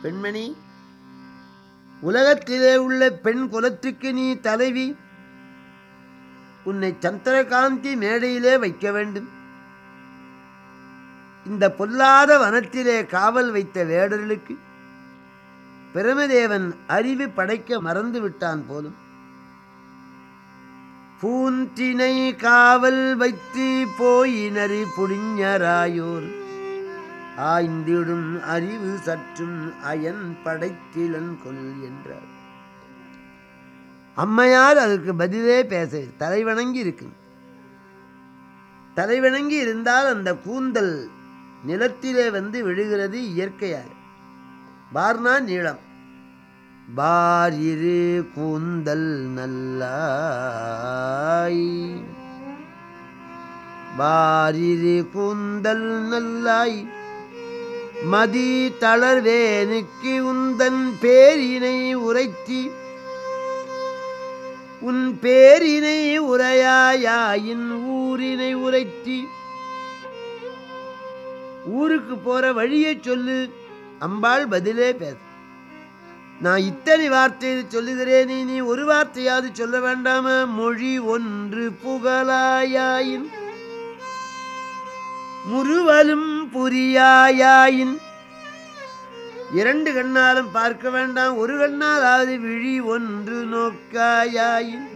பெண்மணி உலகத்திலே உள்ள பெண் குலத்துக்கு நீ தலைவி உன்னை சந்திரகாந்தி மேடையிலே வைக்க வேண்டும் இந்த பொல்லாத வனத்திலே காவல் வைத்த வேடர்களுக்கு பிரமதேவன் அறிவு படைக்க மறந்து விட்டான் போலும் பூந்தினை காவல் வைத்து போயினரி புடிஞராயோர் ஆய்ந்திடும் அறிவு சற்றும் அயன் படைத்திலன் கொல் என்றார் அம்மையார் அதற்கு பதிலே பேச தலைவணங்கி இருக்கு தலைவணங்கி இருந்தால் அந்த கூந்தல் நிலத்திலே வந்து விழுகிறது இயற்கையாக பார்னா நீளம் பார் இரு கூந்தல் நல்லாய் பாரிரு கூந்தல் நல்லாய் மதி தளர்வேனுக்கு உந்தன் பேரினை உரைத்தி உன் பேரினை உரையாயின் ஊரினை உரைத்தி ஊருக்கு போற வழியை சொல்லு அம்பாள் பதிலே பேச நான் இத்தனை வார்த்தை சொல்லுகிறேனே நீ ஒரு வார்த்தையாவது சொல்ல வேண்டாமா மொழி ஒன்று புகழாயாயின் முறுவலும் புரியாயாயின் இரண்டு கண்ணாலும் பார்க்க வேண்டாம் ஒரு கண்ணாலாவது விழி ஒன்று நோக்காயாயின்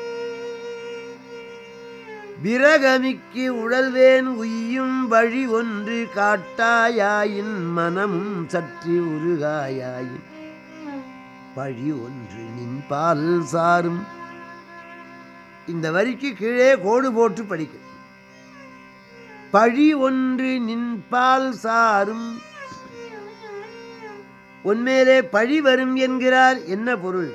விரகமிக்கு உழல்வேன் உய்யும் வழி ஒன்று காட்டாயாயின் மனமும் சற்று உருகாயாயின் வழி ஒன்று நின்பால் சாரும் இந்த வரிக்கு கீழே கோடு போட்டு படிக்க பழி ஒன்று நின்பால் சாரும் உன்மேலே பழி வரும் என்கிறார் என்ன பொருள்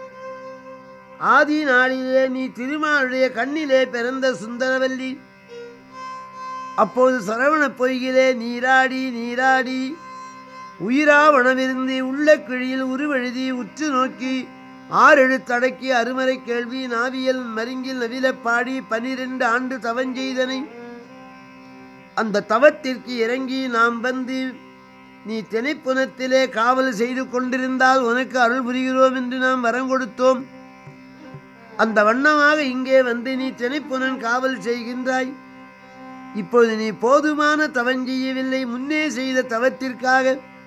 ஆதி நாளிலே நீ திருமாலுடைய கண்ணிலே பிறந்த சுந்தரவல்லி அப்போது சரவண பொய்கிலே நீராடி நீராடி உயிராவணமிருந்து உள்ள கிழியில் உருவெழுதி உற்று நோக்கி ஆறெழுத்தடக்கி அருமறை கேள்வி நாவியல் மருங்கில் நவிலப் பாடி பனிரெண்டு ஆண்டு தவஞ்செய்தனை அந்த தவத்திற்கு இறங்கி நாம் வந்து நீ திணைப்புனத்திலே காவல் செய்து கொண்டிருந்தால் உனக்கு அருள் புரிகிறோம் என்று நாம் வரம் கொடுத்தோம் அந்த வண்ணமாக இங்கே வந்து நீ திணைப்புனன் காவல் செய்கின்றாய் இப்பொழுது நீ போதுமான தவம் செய்யவில்லை முன்னே செய்த தவத்திற்காக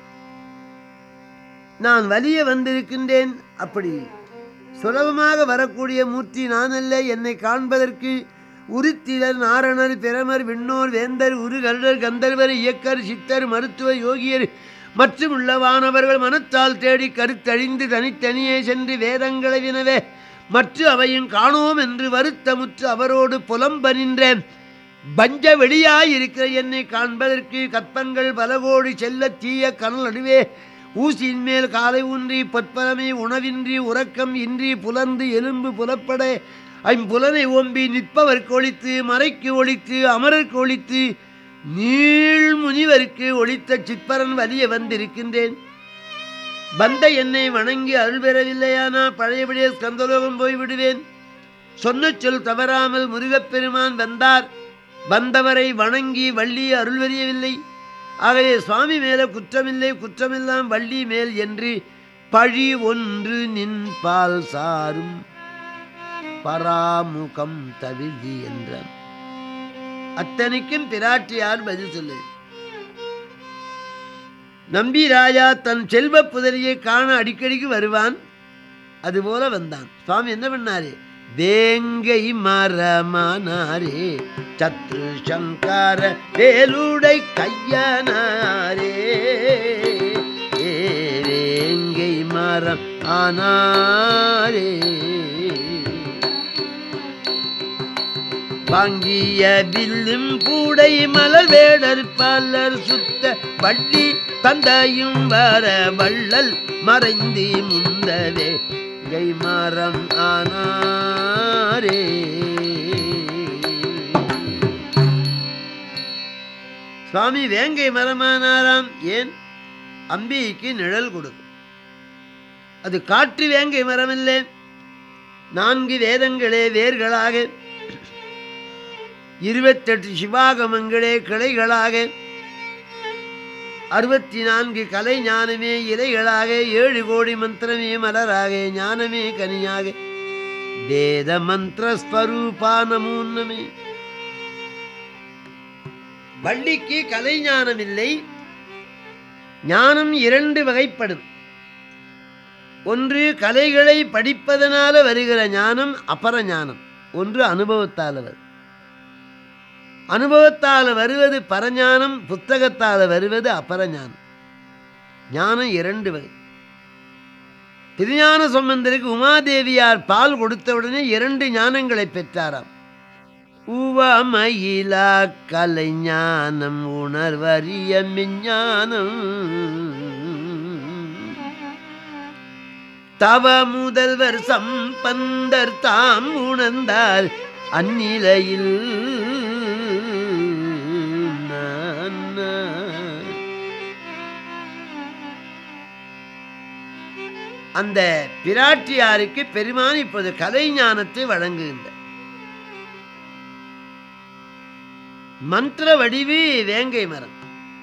நான் வலிய வந்திருக்கின்றேன் அப்படி சுலபமாக வரக்கூடிய மூர்த்தி நான் அல்ல என்னை காண்பதற்கு உருத்திரர் நாரணர் பிரமர் விண்ணோர் வேந்தர் உரு கருடர் கந்தர்வர் இயக்கர் சித்தர் மருத்துவர் யோகியர் மற்றும் உள்ளவானவர்கள் மனத்தால் தேடி கருத்தழிந்து தனித்தனியே சென்று வேதங்களை வினவே மற்ற அவையும் காணோம் என்று வருத்தமுற்று அவரோடு புலம்பனின்றேன் பஞ்ச வெளியாயிருக்கிற என்னை காண்பதற்கு கற்பங்கள் பலகோடி செல்ல தீய கனல் நடுவே ஊசியின் மேல் காலை ஊன்றி பொற்பலமை உணவின்றி உறக்கம் இன்றி புலர்ந்து எலும்பு புலப்பட ஐம்புலனை ஓம்பி நிற்பவர்க்கு ஒழித்து மறைக்கு ஒழித்து அமரர்க்கு ஒழித்து நீள் முனிவருக்கு ஒழித்த சிற்பரன் வலிய வந்திருக்கின்றேன் வந்த என்னை வணங்கி அருள் பெறவில்லையானா பழையபடியே ஸ்கந்தலோகம் போய்விடுவேன் சொன்ன சொல் தவறாமல் முருகப்பெருமான் வந்தார் வந்தவரை வணங்கி வள்ளி அருள் வரியவில்லை ஆகவே சுவாமி மேல குற்றமில்லை குற்றமெல்லாம் வள்ளி மேல் என்று பழி ஒன்று நின் பால் சாரும் பராமுகம் தவிர்தி என்றார் அத்தனைக்கும் பிராட்டியார் பதில் சொல்லு நம்பி ராஜா தன் செல்வ புதரியை காண அடிக்கடிக்கு வருவான் அதுபோல வந்தான் சுவாமி என்ன பண்ணாரு வேங்கை மரமானாரே சத்ரு சங்கார வேலுடை கையனாரே ஏ வேங்கை மரம் ஆனாரே வாங்கிய வில்லும் கூடை மலர் வேடர் பலர் சுத்த வள்ளி தந்தையும் வர வள்ளல் மறைந்தி முந்தவே கை மரம் ஆனாரே சுவாமி வேங்கை மரமானாராம் ஏன் அம்பிகைக்கு நிழல் கொடுக்கும் அது காற்று வேங்கை மரம் இல்லை நான்கு வேதங்களே வேர்களாக இருபத்தெட்டு சிவாகமங்களே கிளைகளாக அறுபத்தி நான்கு கலை ஞானமே இலைகளாக ஏழு கோடி மந்திரமே மலராக ஞானமே கனியாக வேத மந்திர ஸ்வரூபா நமூன்னமே வள்ளிக்கு கலை ஞானம் இல்லை ஞானம் இரண்டு வகைப்படும் ஒன்று கலைகளை படிப்பதனால வருகிற ஞானம் அபர ஞானம் ஒன்று அனுபவத்தால் வரும் அனுபவத்தால் வருவது பரஞானம் புத்தகத்தால் வருவது அபரஞானம் ஞானம் இரண்டு வகை திருஞான சம்பந்தருக்கு உமாதேவியார் பால் கொடுத்தவுடனே இரண்டு ஞானங்களை பெற்றாராம் உவமயிலா கலைஞானம் உணர்வறிய மெஞ்ஞானம் தவ முதல்வர் சம்பந்தர் தாம் உணர்ந்தார் அந்நிலையில் நானா. அந்த பிராட்டியாருக்கு பெருமான் இப்போது கலை ஞானத்தை வழங்குகின்ற மந்திர வடிவு வேங்கை மரம்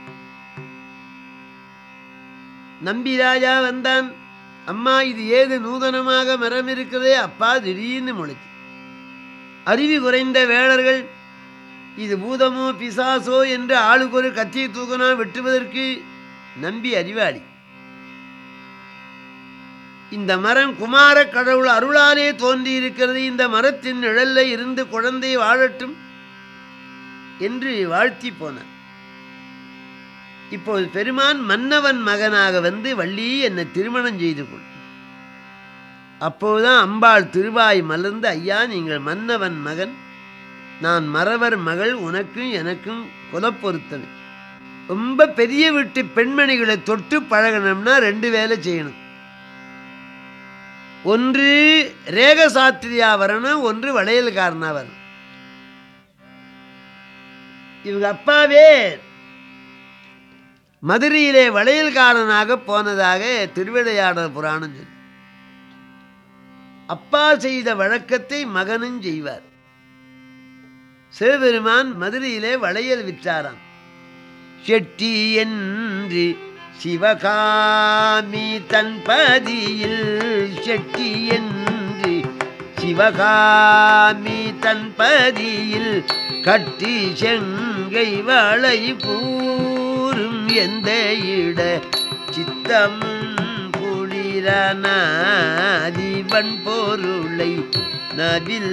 நம்பிராஜா வந்தான் அம்மா இது ஏது நூதனமாக மரம் இருக்கிறதே அப்பா திடீர்னு முளைச்சு அறிவு குறைந்த வேளர்கள் இது பூதமோ பிசாசோ என்று ஆளுக்கு ஒரு கத்தியை தூக்கனா வெட்டுவதற்கு நம்பி அறிவாளி இந்த மரம் குமார கடவுள் அருளாலே தோன்றி இருக்கிறது இந்த மரத்தின் நிழல்ல இருந்து குழந்தை வாழட்டும் என்று வாழ்த்தி போனார் இப்போது பெருமான் மன்னவன் மகனாக வந்து வள்ளி என்னை திருமணம் செய்து கொள் அப்போதுதான் அம்பாள் திருவாய் மலர்ந்து ஐயா நீங்கள் மன்னவன் மகன் நான் மறவர் மகள் உனக்கும் எனக்கும் குலப்பொருத்தனை ரொம்ப பெரிய வீட்டு பெண்மணிகளை தொட்டு பழகணும்னா ரெண்டு வேலை செய்யணும் ஒன்று ரேக சாத்திரியா வரணும் ஒன்று வளையல்காரனா வரணும் இவங்க அப்பாவே மதுரையிலே வளையல்காரனாக போனதாக திருவிளையாடல் புராணம் சொல்லு அப்பா செய்த வழக்கத்தை மகனும் செய்வார் சிவபெருமான் மதுரையிலே வளையல் விற்றாராம் செட்டி என்று சிவகாமி தன் பதியில் செட்டி என்று சிவகாமி தன் பதியில் கட்டி செங்கை வளை கூறும் எந்த இட சித்தமும் குளிரனாதிவன் பொருளை நபில்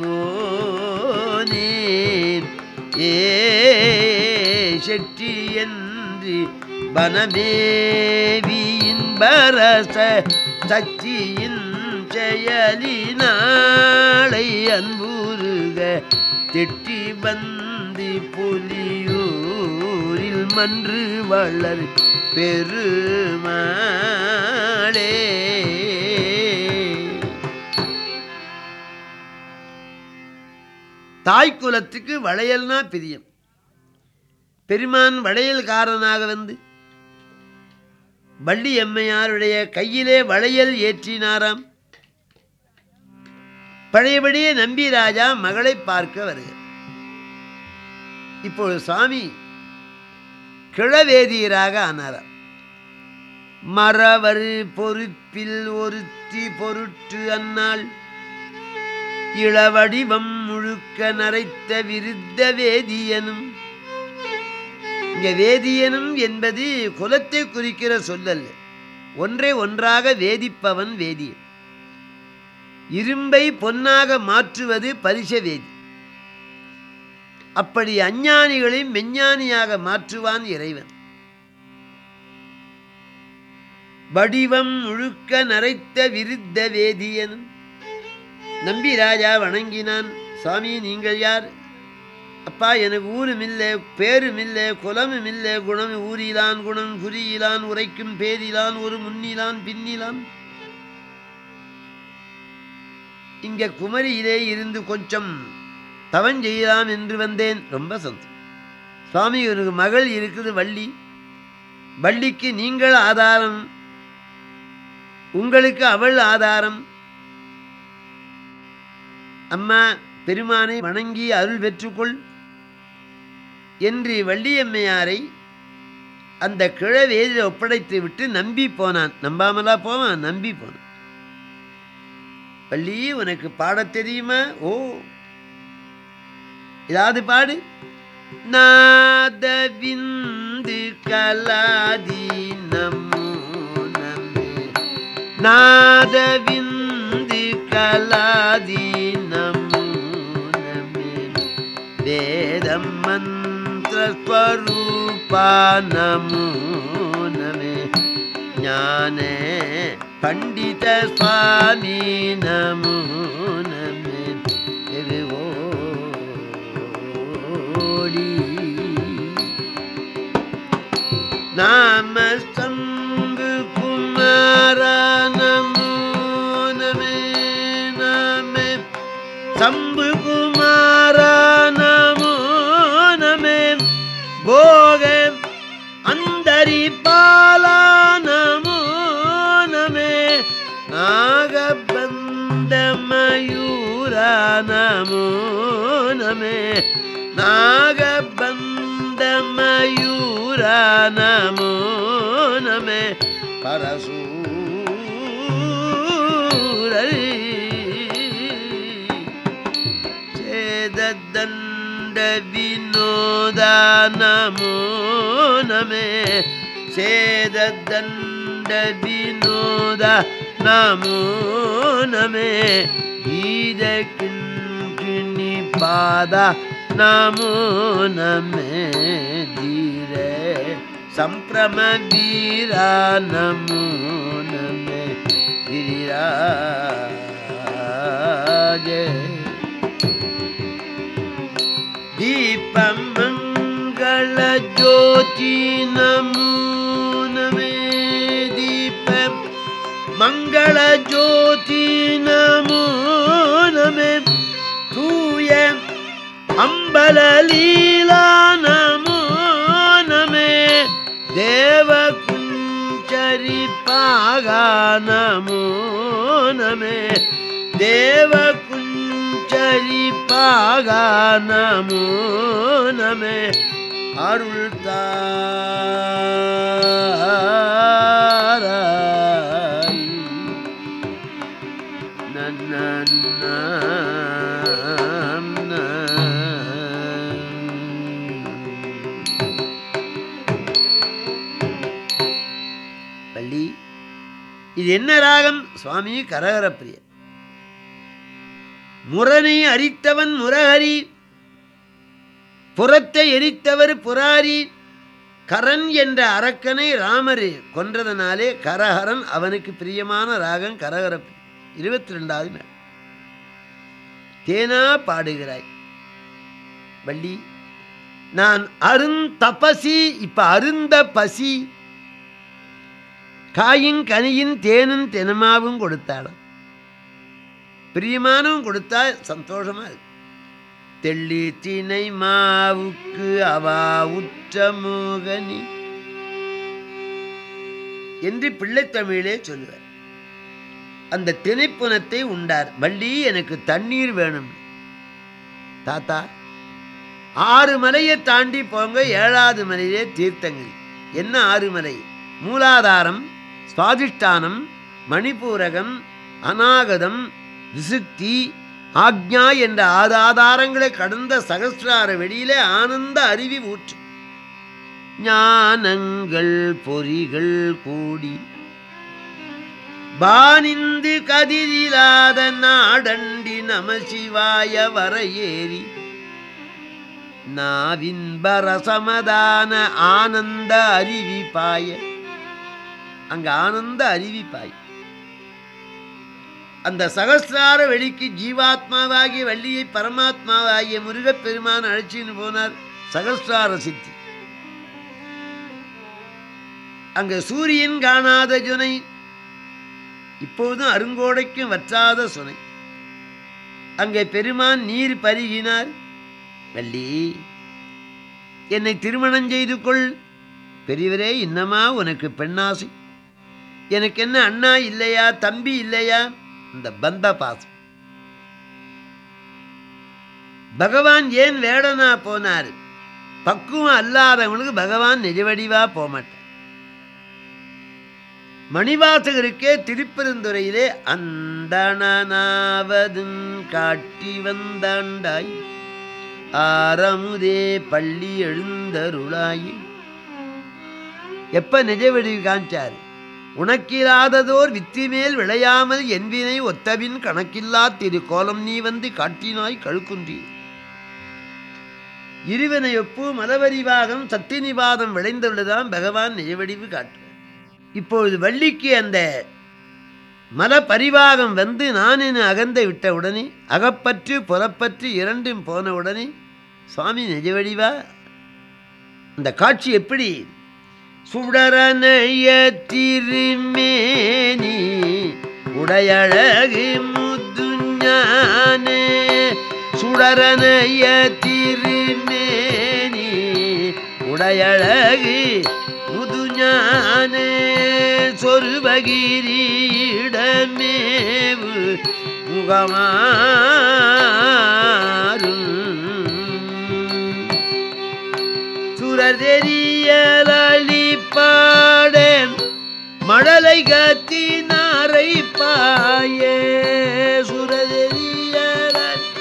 ஓனே ஏ செட்டி என்று வனமேவியின் பரச சச்சியின் செயலினாளை அன்புருக திட்டி பந்தி புலியூரில் மன்று வளர் பெருமாளே தாய்க்குலத்துக்கு வளையல்னா பிரியம் பெருமான் வளையல்காரனாக வந்து வள்ளி எம்மையாருடைய கையிலே வளையல் ஏற்றினாராம் பழையபடியே நம்பி ராஜா மகளை பார்க்க வருகிறார் இப்பொழுது சுவாமி கிழவேதியராக ஆனாராம் மறவர் பொறுப்பில் ஒருத்தி பொருட்டு அந்நாள் இளவடிவம் முழுக்க நரைத்த விருத்த வேதியனும் இங்க வேதியனும் என்பது குலத்தை குறிக்கிற சொல்லல்ல ஒன்றை ஒன்றாக வேதிப்பவன் வேதியன் இரும்பை பொன்னாக மாற்றுவது பரிச வேதி அப்படி அஞ்ஞானிகளை மெஞ்ஞானியாக மாற்றுவான் இறைவன் வடிவம் முழுக்க நரைத்த விருத்த வேதியனும் நம்பி ராஜா வணங்கினான் சுவாமி நீங்கள் யார் அப்பா எனக்கு ஊரும் இல்லை பேரும் இல்லை குலமும் இல்லை குணம் ஊரிலான் குணம் குறியிலான் உரைக்கும் பேரிலான் ஒரு முன்னிலான் பின்னிலான் இங்க குமரியிலே இருந்து கொஞ்சம் தவம் செய்யலாம் என்று வந்தேன் ரொம்ப சந்தோஷம் சுவாமி எனக்கு மகள் இருக்குது வள்ளி வள்ளிக்கு நீங்கள் ஆதாரம் உங்களுக்கு அவள் ஆதாரம் அம்மா பெருமானை வணங்கி அருள் பெற்றுக்கொள் என்று வள்ளியம்மையாரை அந்த கிழவேதியில் ஒப்படைத்து விட்டு நம்பி போனான் நம்பாமலா போவான் நம்பி போனான் பள்ளி உனக்கு பாடத் தெரியுமா ஓ ஏதாவது பாடு நாதவிந்து கலாதி நமோ நமே நாதவிந்து கலாதி நமோ நமே வேதம் மந்திரஸ்வரூபா நமோ நமே ஞானே பண்டித சுவாமி நமோ நமே திருவோடி நாம சம்பு குமார நமோ நமே நாமே சம்பு குமார நமோ நமே போக அந்தரி பாலா நமோ நமே நாகபந்த மயூர நமோ நமே நாகபந்த மயூர நமோ நமே பரசூரரி சேததண்ட வினோத நமோ நமே சேததண்ட வினோத நமோ நமே கீத கிண்கிணி பாத நமோ நமே தீர சம்பிரம வீர நமோ நமே கிரிராஜ दीपमङ्गल ज्योति नमो नमे दीप मङ्गल ज्योति नमो नमे तूय अम्बललीला नमो नमे देवकुञ्चरि पागा नमो नमे தேவகுஞ்சரி பாகா நமோ நமே அருள் தாராய் நன்னன்னாம் பள்ளி இது என்ன ராகம் சுவாமி கரகரப்பிரிய முரணை அரித்தவன் முரஹரி புறத்தை எரித்தவர் புராரி கரன் என்ற அரக்கனை ராமர் கொன்றதனாலே கரஹரன் அவனுக்கு பிரியமான ராகம் கரகரப்பு இருபத்தி ரெண்டாவது நாள் தேனா பாடுகிறாய் வள்ளி நான் அருந்தபசி இப்ப அருந்த பசி காயும் கனியும் தேனும் தெனமாவும் கொடுத்தாளாம் பிரியமானவும் கொடுத்தா சந்தோஷமா இருக்கு தெள்ளி திணை மாவுக்கு அவா உற்ற மோகனி என்று பிள்ளைத்தமிழிலே சொல்லுவார் அந்த திணைப்புனத்தை உண்டார் வள்ளி எனக்கு தண்ணீர் வேணும் தாத்தா ஆறு மலையை தாண்டி போங்க ஏழாவது மலையிலே தீர்த்தங்கிரி என்ன ஆறு மலை மூலாதாரம் சுவாதிஷ்டானம் மணிப்பூரகம் அநாகதம் விசுக்தி ஆக்ஞா என்ற ஆறு ஆதாரங்களை கடந்த சகசிரார வெளியிலே ஆனந்த அருவி ஊற்று ஞானங்கள் பொறிகள் கூடி பானிந்து கதிரிலாத நாடண்டி நம சிவாய வர ஏறி நாவின்பரசமதான ஆனந்த அருவி பாய அங்க ஆனந்த அருவி பாய் அந்த சகசிரார வெளிக்கு ஜீவாத்மாவாகிய வள்ளியை பரமாத்மாவாகிய முருகப்பெருமான் அழைச்சின்னு போனார் சகசிரார சித்தி அங்க சூரியன் காணாத சுனை இப்போதும் அருங்கோடைக்கும் வற்றாத சுனை அங்கே பெருமான் நீர் பருகினார் வள்ளி என்னை திருமணம் செய்து கொள் பெரியவரே இன்னமா உனக்கு பெண்ணாசை எனக்கு என்ன அண்ணா இல்லையா தம்பி இல்லையா இந்த பந்த பாசம் பகவான் ஏன் வேடனா போனார் பக்குவம் அல்லாதவங்களுக்கு பகவான் நிஜவடிவா போகமாட்டார் மணிவாசகருக்கே திருப்பெருந்துறையிலே அந்தணனாவதும் காட்டி வந்தாண்டாய் ஆரமுதே பள்ளி எழுந்தருளாய் எப்ப நிஜவடி காமிச்சார் உனக்கில்லாததோர் வித்தி மேல் விளையாமல் என்பினை ஒத்தபின் கணக்கில்லா திரு கோலம் நீ வந்து காட்டினாய் கழுக்குன்றி இருவினையொப்பு மலவரிவாகம் சத்தினிவாதம் விளைந்துள்ளதான் பகவான் நிஜவடிவு காட்டுவார் இப்பொழுது வள்ளிக்கு அந்த மல பரிவாகம் வந்து நான் என அகந்தை விட்ட உடனே அகப்பற்று புறப்பற்று இரண்டும் போன உடனே சுவாமி நிஜவடிவா அந்த காட்சி எப்படி சுடரனைய திருமேனி உடையழகு முதுஞானே சுடரனைய திருமேனி உடையழகு முதுஞானே சொருபகிரிடமேவு முகமாறும் சுரதெரியலிப்பாடேன் மழலை கத்தினாரை பாயே சுரதெரியல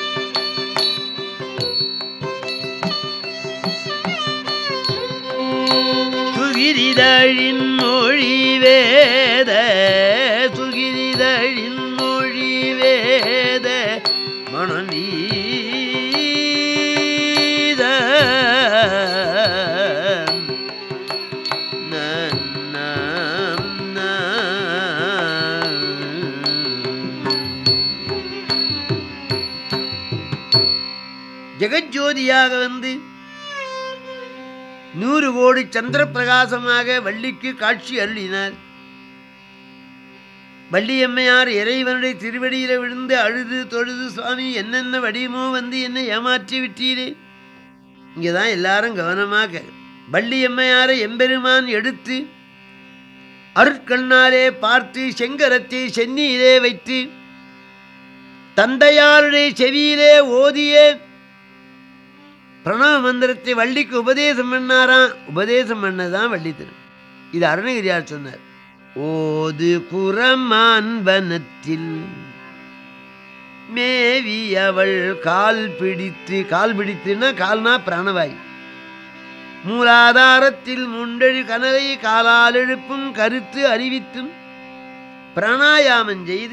சுகிரிதழின் மொழி வேத சுகிரிதழின் மொழி வேத மணம் வீத ஜெகஜோதியாக வந்து நூறு கோடி சந்திர பிரகாசமாக வள்ளிக்கு காட்சி அருளினார் வள்ளியம்மையார் இறைவனுடைய திருவடியில விழுந்து அழுது தொழுது சுவாமி என்னென்ன வடிவமோ வந்து என்னை ஏமாற்றி விட்டீரே இங்கே தான் எல்லாரும் கவனமாக வள்ளியம்மையாரை எம்பெருமான் எடுத்து அருட்கண்ணாலே பார்த்து செங்கரத்தை சென்னியிலே வைத்து தந்தையாருடைய செவியிலே ஓதிய பிரணவ மந்திரத்தை வள்ளிக்கு உபதேசம் பண்ணாராம் உபதேசம் பண்ணதான் வள்ளி திரு இது அருணகிரியார் சொன்னார் ஓது குரமான் வனத்தில் மேவி அவள் கால் பிடித்து கால் பிடித்துன்னா கால்னா பிராணவாயு மூலாதாரத்தில் முண்டெழு கனலை காலால் எழுப்பும் கருத்து அறிவித்தும் பிராணாயாமம் செய்து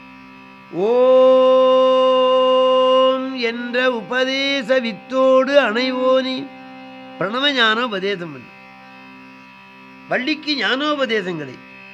ஓம் என்ற உபதேச வித்தோடு அணைவோனி பிரணவ ஞானோபதேசம் பண்ணு வள்ளிக்கு ஞானோபதேசங்களை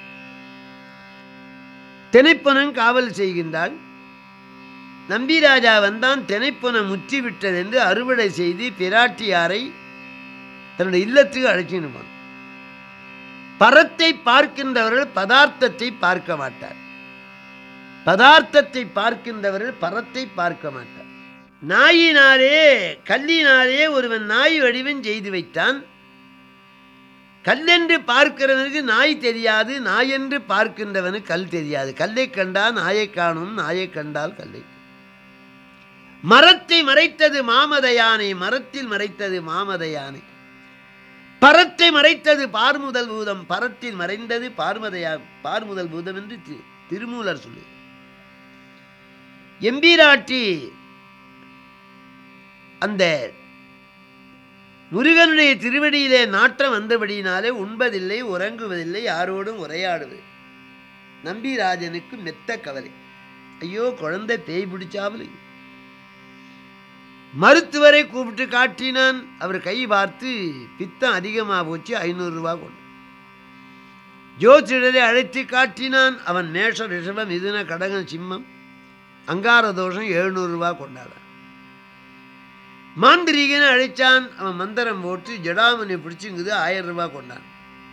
திணைப்பனம் காவல் செய்கின்றாள் நம்பிராஜா வந்தான் திணைப்பனம் முற்றி விட்டதென்று அறுவடை செய்து பிராட்டியாரை தன்னுடைய இல்லத்துக்கு அழைச்சினுவான் பரத்தை பார்க்கின்றவர்கள் பதார்த்தத்தை பார்க்க மாட்டார் பதார்த்தத்தை பார்க்கின்றவர்கள் பரத்தை பார்க்க மாட்டார் நாயினாலே கல்லினாலே ஒருவன் நாய் வடிவம் செய்து வைத்தான் கல்லென்று பார்க்கிறவனுக்கு நாய் தெரியாது நாய் என்று பார்க்கின்றவனுக்கு கல் தெரியாது கல்லை கண்டால் நாயை காணும் நாயை கண்டால் கல்லை மரத்தை மறைத்தது மாமத யானை மரத்தில் மறைத்தது மாமத யானை பரத்தை மறைத்தது பார்முதல் பூதம் பரத்தில் மறைந்தது பார்மதையா பார்முதல் பூதம் என்று தி- திருமூலர் சொல்லு எம்பீராட்டி அந்த முருகனுடைய திருவடியிலே நாட்டம் வந்தபடியினாலே உண்பதில்லை உறங்குவதில்லை யாரோடும் உரையாடுவது நம்பிராஜனுக்கு மெத்த கவலை ஐயோ குழந்தை பேய் பிடிச்சாவலை மருத்துவரை கூப்பிட்டு காட்டினான் அவர் கை பார்த்து பித்தம் அதிகமாக போச்சு ஐநூறுரூவா கொண்டு ஜோதிடரை அழைத்து காட்டினான் அவன் மேஷ ரிஷபம் மிதுன கடகம் சிம்மம் அங்கார தோஷம் எழுநூறுரூவா கொண்டாடான் மாந்திரீகனை அழைச்சான் அவன் மந்திரம் போட்டு ஜடாமணி பிடிச்சுங்குது ஆயிரம் ரூபாய் கொண்டான்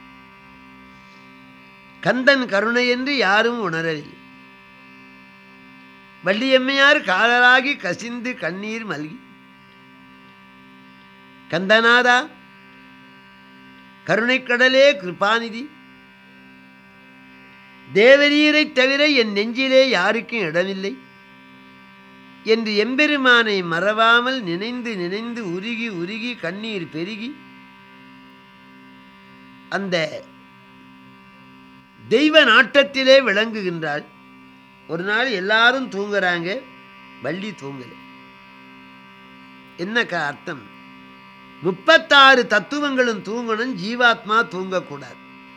கந்தன் கருணை என்று யாரும் உணரவில்லை வள்ளியம்மையார் காதலாகி கசிந்து கண்ணீர் மல்கி கந்தநாதா கருணைக்கடலே கிருபாநிதி தேவரீரைத் தவிர என் நெஞ்சிலே யாருக்கும் இடமில்லை என்று எம்பெருமானை மறவாமல் நினைந்து நினைந்து உருகி உருகி கண்ணீர் பெருகி அந்த தெய்வ நாட்டத்திலே விளங்குகின்றாள் ஒரு நாள் எல்லாரும் தூங்குறாங்க வள்ளி தூங்கல என்ன க- அர்த்தம் முப்பத்தாறு தத்துவங்களும் தூங்கணும் ஜீவாத்மா தூங்கக்கூடாது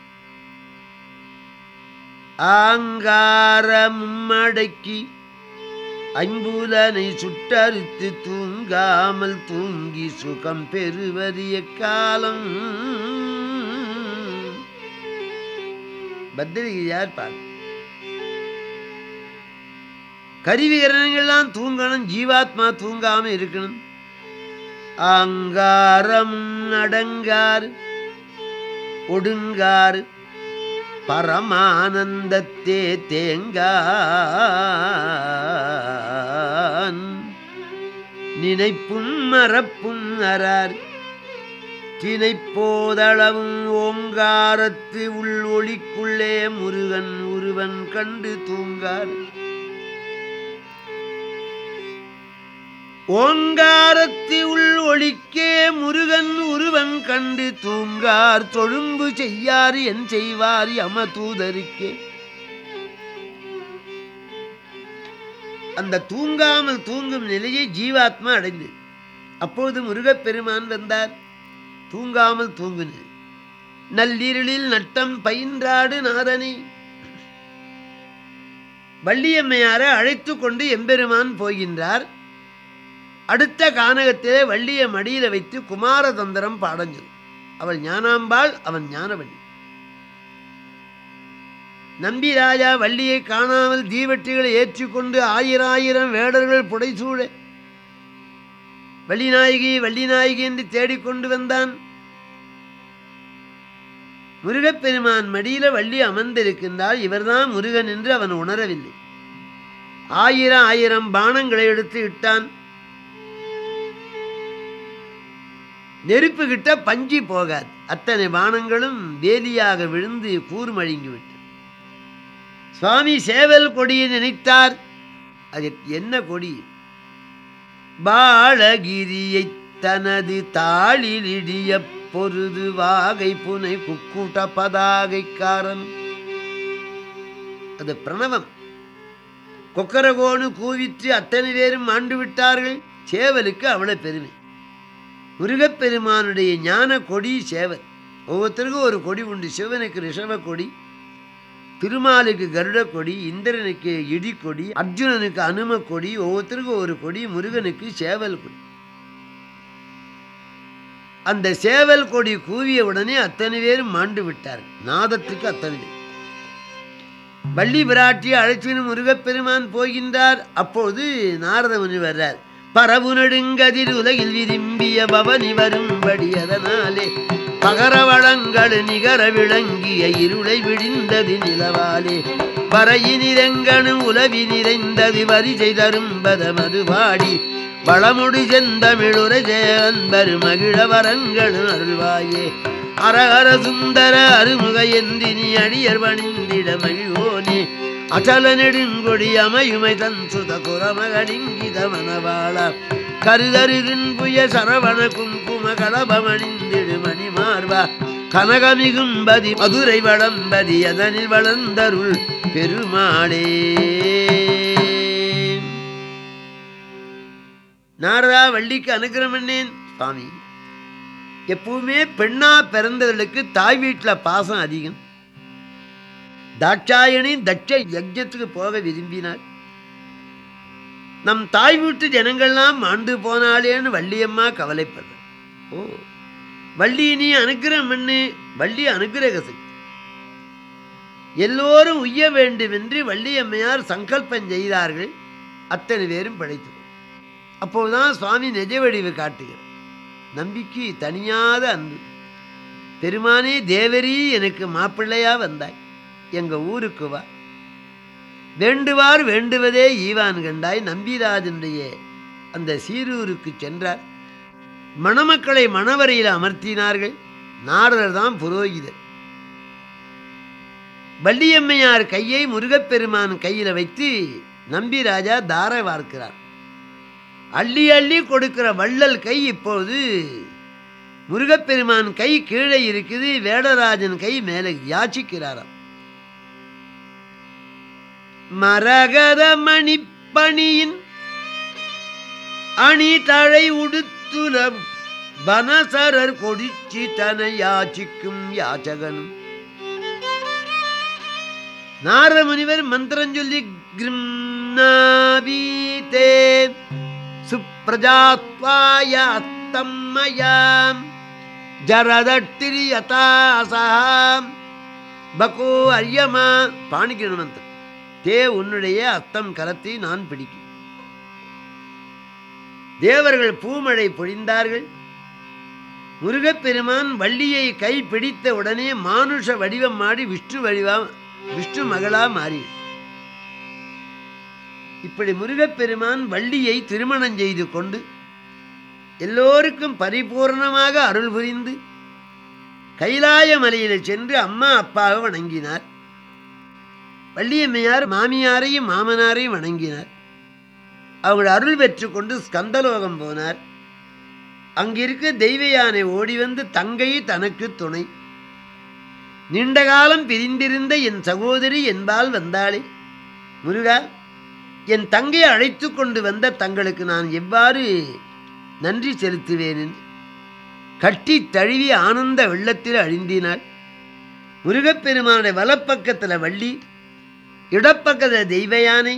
ஆங்காரமும் அடக்கி ஐம்புலனை சுட்டறுத்து தூங்காமல் தூங்கி சுகம் பெறுவது எக்காலம் பத்திரிகையார் பாடு கருவிகரணங்கள்லாம் தூங்கணும் ஜீவாத்மா தூங்காம இருக்கணும் ஆங்காரம் அடங்கார் ஒடுங்கார் பரமானந்தத்தே தேங்கான் நினைப்பும் மறப்பும் அறார் தினைப்போதளவும் ஓங்காரத்து உள் ஒளிக்குள்ளே முருகன் உருவன் கண்டு தூங்கார் ஓங்காரத்து உள் ஒளிக்கே முருகன் உருவன் கண்டு தூங்கார் தொழும்பு செய்யார் என் செய்வார் யம தூதருக்கே அந்த தூங்காமல் தூங்கும் நிலையை ஜீவாத்மா அடைந்து அப்போது முருகப்பெருமான் வந்தார் தூங்காமல் தூங்குனது நள்ளிருளில் நட்டம் பயின்றாடு நாதனை வள்ளியம்மையாரை அழைத்து கொண்டு எம்பெருமான் போகின்றார் அடுத்த கானகத்திலே வள்ளிய மடியில வைத்து குமாரதந்திரம் பாடஞ்சது அவள் ஞானாம்பாள் அவன் ஞானவள்ளி நம்பி ராஜா வள்ளியை காணாமல் தீவெட்டிகளை ஏற்றிக்கொண்டு ஆயிரம் ஆயிரம் வேடர்கள் புடைசூழ வள்ளிநாயகி வள்ளிநாயகி என்று தேடிக்கொண்டு வந்தான் முருகப்பெருமான் மடியில வள்ளி அமர்ந்திருக்கின்றால் இவர்தான் முருகன் என்று அவன் உணரவில்லை ஆயிரம் ஆயிரம் பானங்களை எடுத்து இட்டான் நெருப்பு கிட்ட பஞ்சி போகாது அத்தனை பானங்களும் வேலியாக விழுந்து கூர்மழுங்கி விட்டு சுவாமி சேவல் கொடியை நினைத்தார் அது என்ன கொடி பாலகிரியை தனது தாளிலிடிய பொருது வாகை புனை குக்கூட்ட பதாகைக்காரன் அது பிரணவம் கொக்கரகோனு கூவிற்று அத்தனை பேரும் ஆண்டு விட்டார்கள் சேவலுக்கு அவ்வளவு பெருமை முருகப்பெருமானுடைய ஞான கொடி சேவல் ஒவ்வொருத்தருக்கும் ஒரு கொடி உண்டு சிவனுக்கு ரிஷப கொடி திருமாலுக்கு கருட கொடி இந்திரனுக்கு இடி கொடி அர்ஜுனனுக்கு அனும கொடி ஒவ்வொருத்தருக்கும் ஒரு கொடி முருகனுக்கு சேவல் கொடி அந்த சேவல் கொடி கூவிய உடனே அத்தனை பேரும் மாண்டு விட்டார் நாதத்துக்கு அத்தனை பேர் வள்ளி பிராட்டியை அழைச்சின்னு முருகப்பெருமான் போகின்றார் அப்போது நாரத முனி வர்றார் பரவு நெடுங்கதிர் உலகில் விரும்பிய பவனி வரும்படி அதனாலே பகர வளங்கள் நிகர விளங்கிய இருளை விடிந்தது நிலவாலே வரையினிரங்கனும் உலவி நிறைந்தது வரிசை தரும் பதமது பாடி வளமுடு செந்தமிழுர அன்பர் மகிழ வரங்களும் அருள்வாயே அரஹர சுந்தர அருமுக என்றினி அடியர் பணிந்திட மகிழ்வோனே அச்சல நெடுங்கொடி அமையுமை தன் சுத குரமகடிங்கித மணவாள கருதரின் புய சரவண குங்கும களபமணிந்திடு மணி மார்பா கனகமிகும்பதி மதுரை வளம்பதி அதனில் வளர்ந்தருள் பெருமாளே நாரதா வள்ளிக்கு அனுகிரகம் பண்ணேன் சுவாமி எப்பவுமே பெண்ணா பிறந்தவர்களுக்கு தாய் வீட்டில் பாசம் அதிகம் தாட்சாயணி தட்ச யஜ்ஞத்துக்கு போக விரும்பினார் நம் தாய் வீட்டு ஜனங்கள்லாம் மாண்டு போனாளேன்னு வள்ளியம்மா கவலைப்படுற ஓ வள்ளி நீ அனுக்கிரகம் பண்ணு வள்ளி அனுக்கிரக சக்தி எல்லோரும் உய்ய வேண்டும் என்று வள்ளியம்மையார் சங்கல்பம் செய்தார்கள் அத்தனை பேரும் படைத்து அப்போதுதான் சுவாமி நிஜ வடிவு காட்டுகிறார் நம்பிக்கை தனியாத அன்பு பெருமானே தேவரி எனக்கு மாப்பிள்ளையா வந்தாய் எங்க ஊருக்கு வா வேண்டுவார் வேண்டுவதே ஈவான் கண்டாய் நம்பிராஜனுடைய அந்த சீரூருக்கு சென்றார் மணமக்களை மணவரையில் அமர்த்தினார்கள் நாரதர் தான் புரோகிதர் வள்ளியம்மையார் கையை முருகப்பெருமான் கையில் வைத்து நம்பிராஜா தாரை வார்க்கிறார் அள்ளி அள்ளி கொடுக்கிற வள்ளல் கை இப்போது முருகப்பெருமான் கை கீழே இருக்குது வேடராஜன் கை மேலே யாச்சிக்கிறாராம் மரகத மணிப்பணியின் அணி தழை உடுத்துல வனசரர் கொடிச்சி தன யாச்சிக்கும் யாச்சகனும் நாரமுனிவர் மந்திரம் சொல்லி கிரும்னாபீதே சுப்ரஜாத்வாய அத்தம்மயாம் ஜரதட்டிரி யதாசாம் பகோ அரியமா பாணிக்கிற மந்திரம் தே உன்னுடைய அத்தம் கரத்தை நான் பிடிக்கும் தேவர்கள் பூமழை பொழிந்தார்கள் முருகப்பெருமான் வள்ளியை கை பிடித்த உடனே மானுஷ வடிவம் மாறி விஷ்ணு வடிவா விஷ்ணு மகளா மாறி இப்படி முருகப்பெருமான் வள்ளியை திருமணம் செய்து கொண்டு எல்லோருக்கும் பரிபூர்ணமாக அருள் புரிந்து கைலாய மலையில் சென்று அம்மா அப்பாவை வணங்கினார் வள்ளியம்மையார் மாமியாரையும் மாமனாரையும் வணங்கினார் அவங்கள அருள் பெற்று கொண்டு ஸ்கந்தலோகம் போனார் அங்கிருக்க தெய்வ யானை ஓடி வந்து தங்கை தனக்கு துணை நீண்ட காலம் பிரிந்திருந்த என் சகோதரி என்பால் வந்தாளே முருகா என் தங்கையை அழைத்து கொண்டு வந்த தங்களுக்கு நான் எவ்வாறு நன்றி செலுத்துவேன் என்று கட்டி தழுவி ஆனந்த வெள்ளத்தில் அழிந்தினாள் முருகப்பெருமானுடைய வலப்பக்கத்தில் வள்ளி இடப்பக்கத்தில் தெய்வ யானை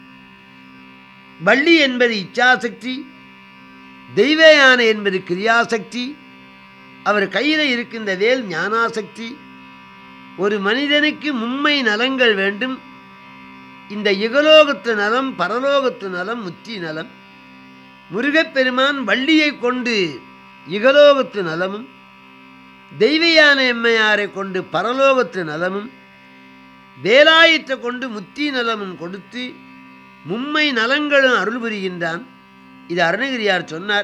வள்ளி என்பது இச்சாசக்தி தெய்வ யானை என்பது கிரியாசக்தி அவர் கையில் இருக்கின்ற வேல் ஞானாசக்தி ஒரு மனிதனுக்கு மும்மை நலங்கள் வேண்டும் இந்த இகலோகத்து நலம் பரலோகத்து நலம் முத்தி நலம் முருகப்பெருமான் வள்ளியை கொண்டு இகலோகத்து நலமும் தெய்வயான எம்மையாரை கொண்டு பரலோகத்து நலமும் வேலாயத்தை கொண்டு முத்தி நலமும் கொடுத்து மும்மை நலங்களும் அருள் புரிகின்றான் இது அருணகிரியார் சொன்னார்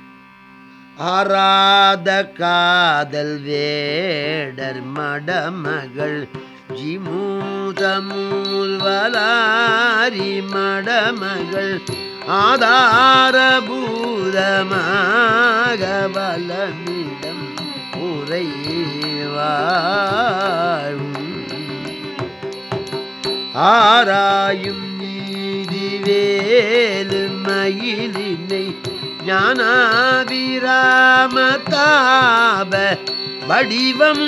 ஆராத காதல் வேடர் மடமகள் ஜிமூதமூல்வலாரி மடமகள் ஆதாரபூதமாக வலமிடம் உறைவாழும் ஆராயும் நீதி வேலு மயிலினை ஞானாபிராம தாப வடிவம்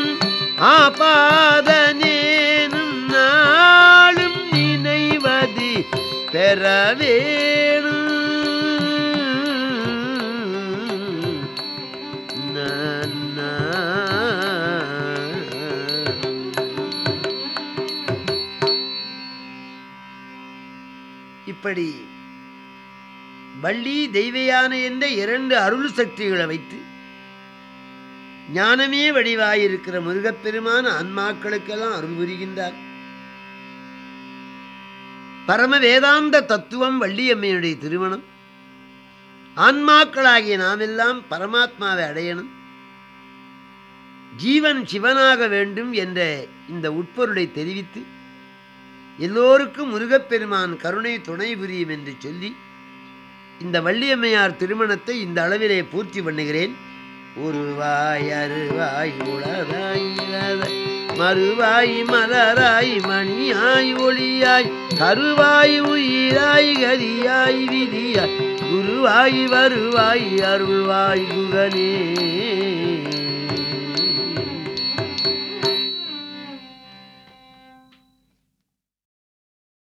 ஆபாதனேனும் நாளும் நினைவதி பெறவேணும் நன்னா. இப்படி வள்ளி தெய்வயான என்ற இரண்டு அருள் சக்திகளை வைத்து ஞானமே வடிவாயிருக்கிற முருகப்பெருமான ஆன்மாக்களுக்கெல்லாம் அருள் புரிகின்றார் பரம வேதாந்த தத்துவம் வள்ளியம்மையுடைய திருமணம் ஆன்மாக்களாகிய நாமெல்லாம் பரமாத்மாவை அடையணும் ஜீவன் சிவனாக வேண்டும் என்ற இந்த உட்பொருளை தெரிவித்து எல்லோருக்கும் முருகப்பெருமான் கருணை துணை புரியும் என்று சொல்லி இந்த வள்ளியம்மையார் திருமணத்தை இந்த அளவிலே பூர்த்தி பண்ணுகிறேன் உருவாய் அருவாய் உளதாய் இலதாய், மறுவாய் மலராய் மணியாய் ஒளியாய் கருவாய் உயிராய் கதியாய் விதியாய் குருவாய் வருவாய் அருள்வாய் குகனே